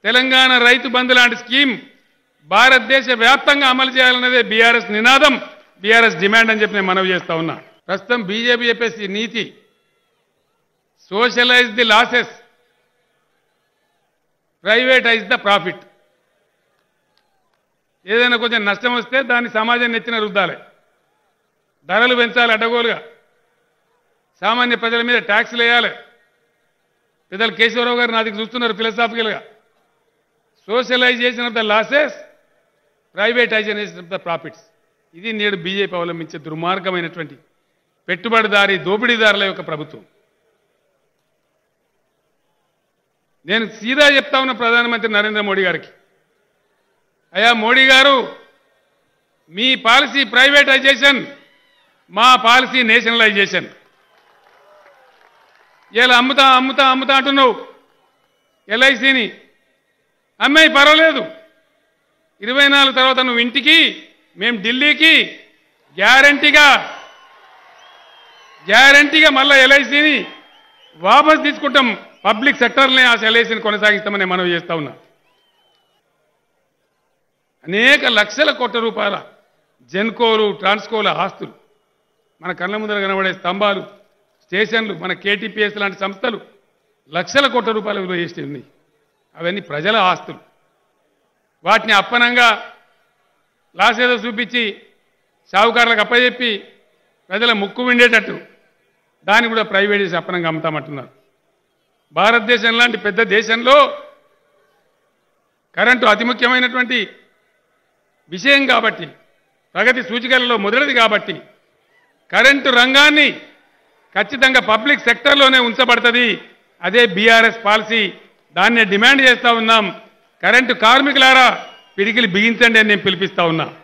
తెలంగాణ రైతు బంధు లాంటి స్కీమ్ భారతదేశ వ్యాప్తంగా అమలు చేయాలన్నదే బీఆర్ఎస్ నినాదం బీఆర్ఎస్ డిమాండ్ అని చెప్పి నేను మనవి చేస్తా ఉన్నా ప్రస్తుతం బీజేపీ చెప్పేసి నీతి socialize the losses privatize the profit ఏదైనా కొంచెం నష్టం వస్తే దాన్ని సమాజం నెచ్చిన రుద్దాలి ధరలు పెంచాలి అడ్డగోలుగా సామాన్య ప్రజల మీద ట్యాక్స్లు వేయాలి పెద్దలు కేశవరావు గారు నా దగ్గర చూస్తున్నారు ఫిలసాఫికల్గా socialization of the losses privatization of the profits ఇది నేడు బీజేపీ అవలంబించే దుర్మార్గమైనటువంటి పెట్టుబడిదారి దోపిడీదారుల యొక్క ప్రభుత్వం నేను సీదా చెప్తా ఉన్న ప్రధానమంత్రి నరేంద్ర మోడీ గారికి అయ్యా మోడీ గారు మీ పాలసీ ప్రైవేటైజేషన్ మా పాలసీ నేషనలైజేషన్ ఇలా అమ్ముతా అమ్ముతా అమ్ముతా అంటున్నావు ఎల్ఐసిని అమ్మాయి పర్వాలేదు ఇరవై నాలుగు తర్వాత నువ్వు ఇంటికి మేము ఢిల్లీకి గ్యారంటీగా గ్యారంటీగా మళ్ళీ ఎల్ఐసిని వాపస్ తీసుకుంటాం పబ్లిక్ సెక్టర్నే ఆ ఎల్ఐసిని కొనసాగిస్తామని మనవి చేస్తా ఉన్నా అనేక లక్షల కోట్ల రూపాయల జెన్కోలు ట్రాన్స్కోల ఆస్తులు మన కళ్ళ ముందర కనబడే స్తంభాలు స్టేషన్లు మన కేటీపీఎస్ లాంటి సంస్థలు లక్షల కోట్ల రూపాయల విలువ చేసి ఉన్నాయి అవన్నీ ప్రజల ఆస్తులు వాటిని అప్పనంగా లాసేదో చూపించి సావుకారులకు అప్పచెప్పి ప్రజల ముక్కు విండేటట్టు దాన్ని కూడా ప్రైవేట్ చేసి అప్పనంగా అమ్ముతామంటున్నారు భారతదేశం లాంటి పెద్ద దేశంలో కరెంటు అతి ముఖ్యమైనటువంటి విషయం కాబట్టి ప్రగతి సూచికలలో మొదటిది కాబట్టి కరెంటు రంగాన్ని ఖచ్చితంగా పబ్లిక్ సెక్టర్లోనే ఉంచబడుతుంది అదే బీఆర్ఎస్ పాలసీ దాన్నే డిమాండ్ చేస్తా ఉన్నాం కరెంటు కార్మికులారా పిడికిలు బిగించండి అని నేను పిలిపిస్తా ఉన్నా